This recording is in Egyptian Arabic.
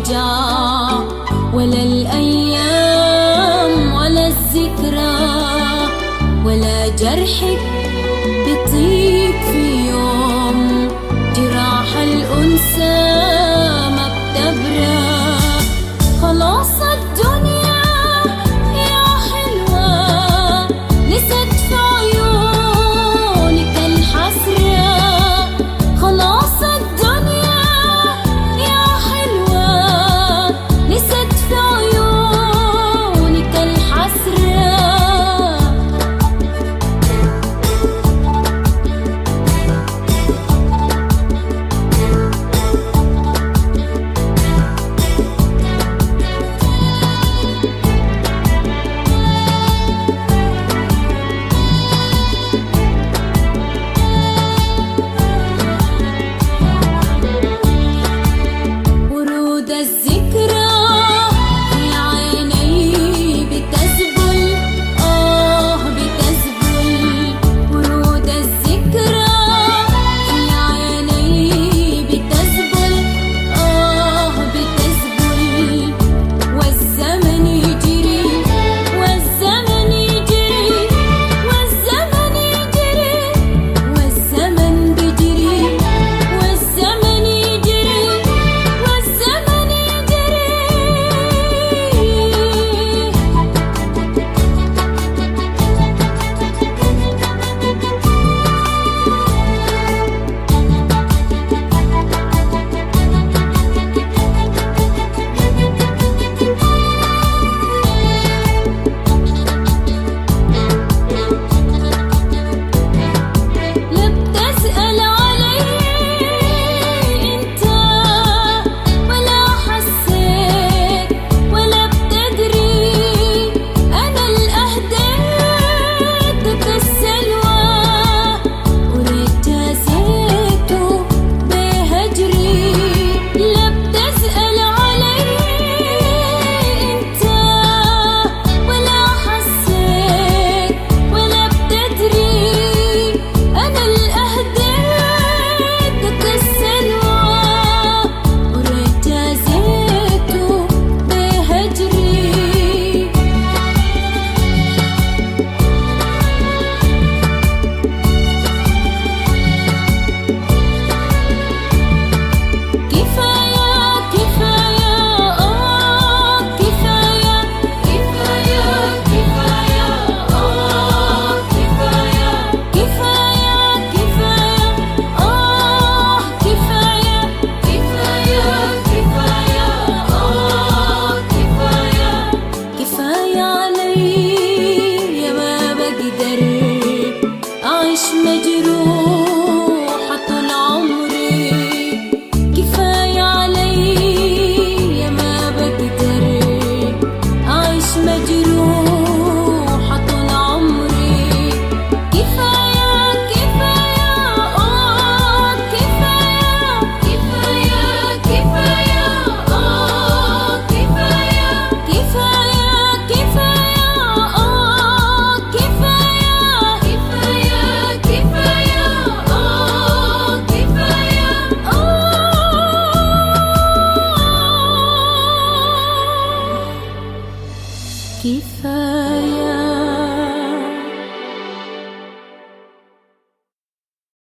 يرجع ولا الأيام ولا الذكرى ولا جرحك بطيب في يوم جراح الأنثى ما بتبرى خلاص الدنيا يا حلوة نست في عيونك الحسرة خلاص الدنيا يا حلوة نست في عيونك الحسرة ورود الذكرى في عيني بتزبل آه بتزبل ورود الذكرى في عيني بتزبل آه بتزبل والزمن يجري والزمن يجري والزمن يجري والزمن بيجري والزمن يجري والزمن يجري لا بتسأل علي انت ولا حسيت ولا بتدري انا الاهديتك السلوى وريت جازيته بهجري لا بتسأل علي انت ولا حسيت ولا بتدري أنا الأهديتك السلوى وريت جازيته بهجري كفاية كفاية آه كفاية كفاية كفاية آه كفاية كفاية كفاية آه كفاية كفاية كفاية آه كفاية كفاية علي ما بقدر أعيش مجروحة طول عمري كفاية علي ما بقدر أعيش مجروحة طول عمري كفاية كفاية آه كفاية كفاية كفاية آه كفاية كفاية كفاية آه كفاية كفاية كفاية آه كفاية آه كفاية